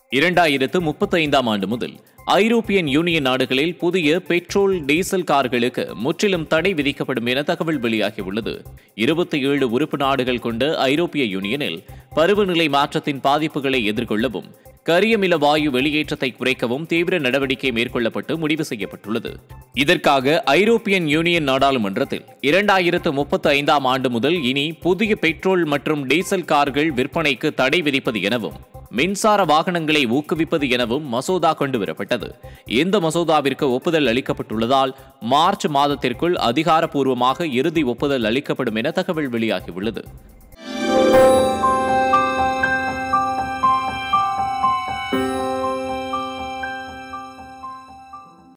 இரண்டாயிரத்து முப்பத்தைந்தாம் ஆண்டு முதல் ஐரோப்பியன் யூனியன் நாடுகளில் புதிய பெட்ரோல் டீசல் கார்களுக்கு முற்றிலும் தடை விதிக்கப்படும் என தகவல் வெளியாகியுள்ளது இருபத்தி ஏழு உறுப்பு நாடுகள் கொண்ட ஐரோப்பிய யூனியனில் பருவநிலை மாற்றத்தின் பாதிப்புகளை எதிர்கொள்ளவும் கரியமில வாயு வெளியேற்றத்தை குறைக்கவும் தீவிர நடவடிக்கை மேற்கொள்ளப்பட்டு முடிவு செய்யப்பட்டுள்ளது இதற்காக ஐரோப்பியன் யூனியன் நாடாளுமன்றத்தில் இரண்டாயிரத்து முப்பத்தி ஐந்தாம் ஆண்டு முதல் இனி புதிய பெட்ரோல் மற்றும் டீசல் கார்கள் விற்பனைக்கு தடை விதிப்பது எனவும் மின்சார வாகனங்களை ஊக்குவிப்பது எனவும் மசோதா கொண்டுவரப்பட்டது இந்த மசோதாவிற்கு ஒப்புதல் அளிக்கப்பட்டுள்ளதால் மார்ச் மாதத்திற்குள் அதிகாரப்பூர்வமாக இறுதி ஒப்புதல் அளிக்கப்படும் என தகவல் வெளியாகியுள்ளது